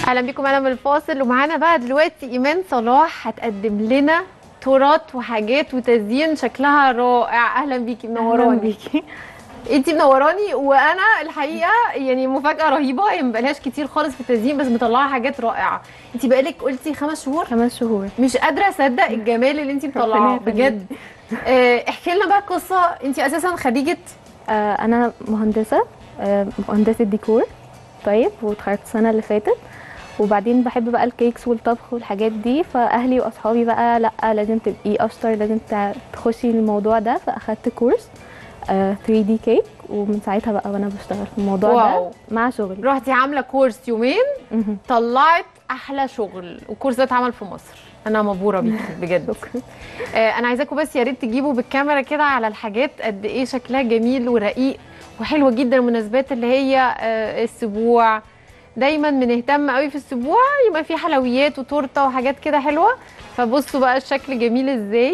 اهلا بيكم انا من الفاصل ومعانا بقى دلوقتي ايمان صلاح هتقدم لنا تورت وحاجات وتزيين شكلها رائع اهلا بيكي منوراني بيكي انتي منوراني وانا الحقيقه يعني مفاجاه رهيبه هي ما بقالهاش كتير خالص في التزيين بس مطلعه حاجات رائعه انتي بقالك قلتي خمس شهور خمس شهور مش قادره اصدق الجمال اللي انتي مطلعاه ربنا يخليك. بجد آه، احكي لنا بقى قصه انتي اساسا خريجه آه انا مهندسه آه مهندسه ديكور طيب واتخرجت السنه اللي فاتت وبعدين بحب بقى الكيكس والطبخ والحاجات دي فاهلي واصحابي بقى لا لازم تبقي اشطر لازم تع- تخشي الموضوع ده فاخدت كورس آه 3 دي كيك ومن ساعتها بقى وانا بشتغل في الموضوع واو. ده مع شغلي رحتي عامله كورس يومين مهم. طلعت احلى شغل والكورس ده اتعمل في مصر انا مبهوره بيكي بجد شكرا آه انا عايزاكم بس يا ريت تجيبوا بالكاميرا كده على الحاجات قد ايه شكلها جميل ورقيق وحلوه جدا المناسبات اللي هي آه السبوع دايما بنهتم قوي في السبوع يبقى في حلويات وتورته وحاجات كده حلوه فبصوا بقى الشكل جميل ازاي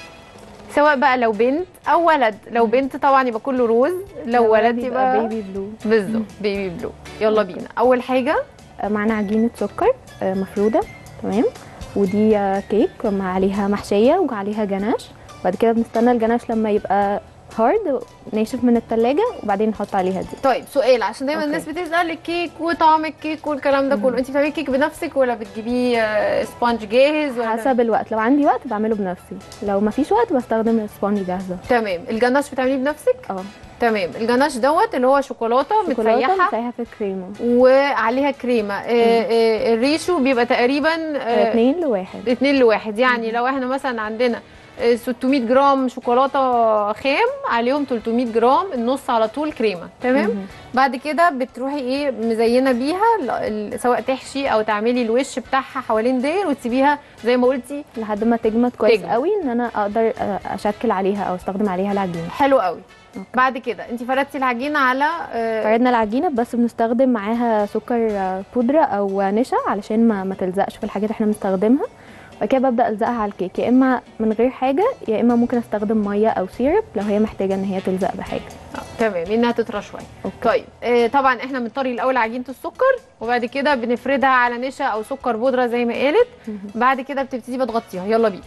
سواء بقى لو بنت او ولد لو بنت طبعا يبقى كله روز لو ولد يبقى بيبي بلو بالظبط بيبي بلو يلا بينا اول حاجه آه، معانا عجينة سكر آه، مفرودة تمام ودي آه، كيك مع عليها محشية وعليها جناش بعد كده بنستنى الجناش لما يبقى هارد ناشف من التلاجة وبعدين نحط عليها دي طيب سؤال عشان دايما أوكي. الناس بتسال الكيك وطعم الكيك والكلام ده كله انت بتعملي كيك بنفسك ولا بتجيبيه آه، سبونج جاهز ولا حسب الوقت لو عندي وقت بعمله بنفسي لو مفيش وقت بستخدم السبونج جاهزة تمام الجناش بتعمليه بنفسك اه تمام الجناش دوت اللي هو شوكولاته شوكولاتة متسيحه مسيحة في كريمة وعليها كريمه آه، آه، الريشو بيبقى تقريبا آه، آه، اتنين لواحد اتنين لواحد يعني لو احنا مثلا عندنا آه، 600 جرام شوكولاته خام عليهم 300 جرام النص على طول كريمه تمام مهم. بعد كده بتروحي ايه مزينه بيها ال- ال- سواء تحشي او تعملي الوش بتاعها حوالين داير وتسيبيها زي ما قلتي لحد ما تجمد كويس تجمد. قوي ان انا اقدر آه، اشكل عليها او استخدم عليها العجينة حلو قوي أوكي. بعد كده انت فردتي العجينه على آه، فردنا العجينه بس بنستخدم معاها سكر آه، بودره او نشا علشان ما ما تلزقش في الحاجات اللي احنا بنستخدمها بعد كده ببدا الزقها على الكيك يا اما من غير حاجه يا اما ممكن استخدم ميه او سيرب لو هي محتاجه ان هي تلزق بحاجه آه، تمام انها تطرى شويه أوكي. طيب آه، طبعا احنا بنطري الاول عجينه السكر وبعد كده بنفردها على نشا او سكر بودره زي ما قالت بعد كده بتبتدي بتغطيها يلا بينا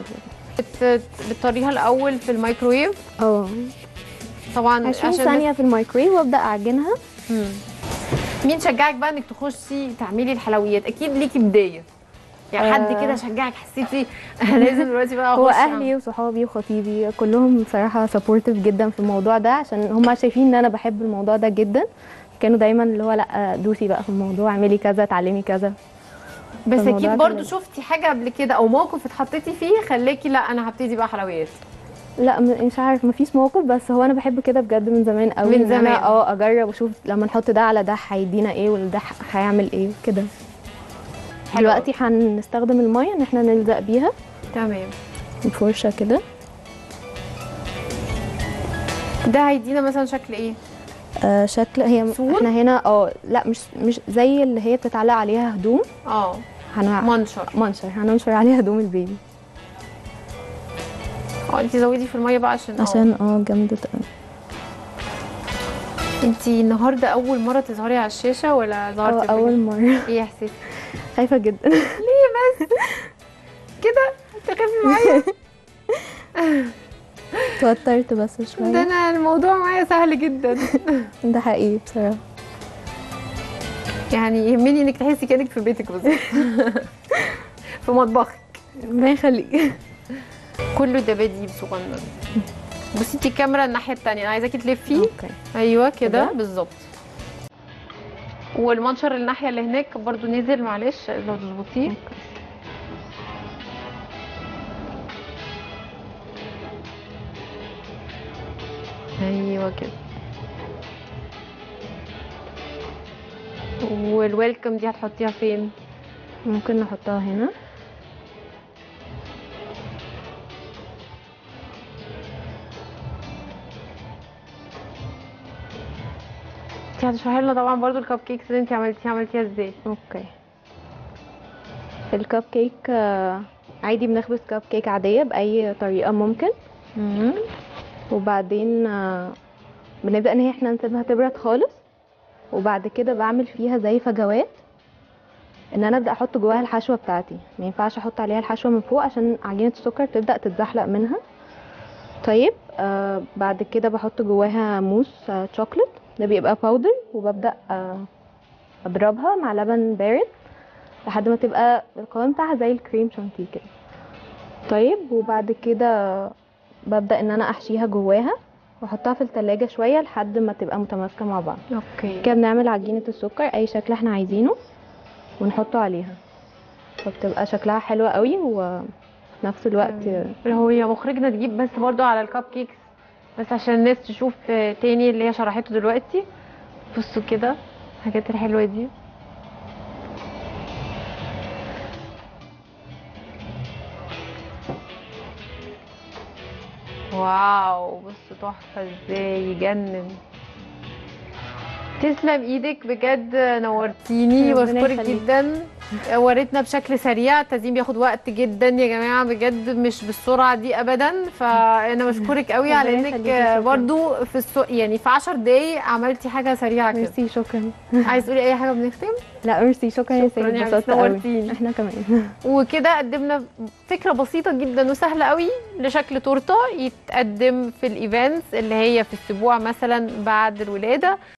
بت- بتطريها الاول في الميكرويف اه طبعا 20 عشان ثانيه في الميكرويف وابدا اعجنها مم. مين شجعك بقى انك تخشي تعملي الحلويات اكيد ليكي بدايه يعني حد آه. كده شجعك حسيتي انا لازم دلوقتي بقى هو اخش اهلي وصحابي وخطيبي كلهم بصراحه سبورتيف جدا في الموضوع ده عشان هم شايفين ان انا بحب الموضوع ده جدا كانوا دايما اللي هو لا دوسي بقى في الموضوع اعملي كذا اتعلمي كذا بس الموضوع اكيد كان برضو لذيذ. شفتي حاجه قبل كده او موقف اتحطيتي فيه خلاكي لا انا هبتدي بقى حلويات لا م- مش عارف مفيش موقف بس هو انا بحب كده بجد من زمان قوي من إن أنا زمان. اه اجرب واشوف لما نحط ده على ده هيدينا ايه وده ح- هيعمل ايه كده حلو دلوقتي هنستخدم الميه ان احنا نلزق بيها تمام بفرشه كده ده هيدينا مثلا شكل ايه آه شكل هي صور؟ احنا هنا اه لا مش مش زي اللي هي بتتعلق عليها هدوم اه هن... منشر منشر هننشر عليها هدوم البيبي اه انت زودي في الميه بقى عشان عشان اه جامده قوي انت النهارده اول مره تظهري على الشاشه ولا ظهرتي اه قبل اول كده؟ مره ايه احساسك خايفه جدا كده تخافي معايا توترت بس ده شويه انا الموضوع معايا سهل جدا ده حقيقي بصراحه يعني يهمني انك تحسي كانك في بيتك بالظبط في مطبخك ربنا يخليك كله دباديب صغنن بصي انت الكاميرا الناحيه التانية انا عايزاكي تلفي اوكي ايوه كده كده؟ بالظبط والمنشر الناحيه اللي هناك برضو نزل معلش لو تظبطيه ايوه كده والويلكم دي هتحطيها فين ممكن نحطها هنا انت هتشرحي لنا طبعا برضو الكب كيكس اللي انت عملتيها عملتيها ازاي اوكي في الكب كيك آه، عادي بنخبز كب كيك عادية بأي طريقة ممكن وبعدين آه، بنبدأ ان هي احنا نسيبها تبرد خالص وبعد كده بعمل فيها زي فجوات ان انا ابدا احط جواها الحشوه بتاعتي ما ينفعش احط عليها الحشوه من فوق عشان عجينه السكر تبدا تتزحلق منها طيب آه بعد كده بحط جواها موس آه شوكليت ده بيبقى باودر وببدا آه اضربها مع لبن بارد لحد ما تبقى القوام بتاعها زي الكريم شانتيه كده طيب وبعد كده ببدا ان انا احشيها جواها واحطها في التلاجة شويه لحد ما تبقى متماسكه مع بعض اوكي كده بنعمل عجينة السكر أي شكل احنا عايزينه ونحطه عليها فبتبقى شكلها حلو قوي وفي نفس الوقت هو هي مخرجنا تجيب بس برضو على الكب كيكس بس عشان الناس تشوف آه، تاني اللي هي شرحته دلوقتي بصوا كده الحاجات الحلوه دي واو بصوا تحفه ازاي يجنن تسلم ايدك بجد نورتيني ربنا بشكرك يخليك. جدا وريتنا بشكل سريع التزيين بياخد وقت جدا يا جماعه بجد مش بالسرعه دي ابدا فانا بشكرك قوي على ربنا انك يخليكي، شكراً. برضو في السو... يعني في 10 دقايق عملتي حاجه سريعه كده ميرسي شكرا عايز تقولي اي حاجه بنختم لا ميرسي شكرا يا شكراً سيد يا اتبسطت عمي، قوي نورتيني. احنا كمان وكده قدمنا فكره بسيطه جدا وسهله قوي لشكل تورته يتقدم في الايفنتس اللي هي في الاسبوع مثلا بعد الولاده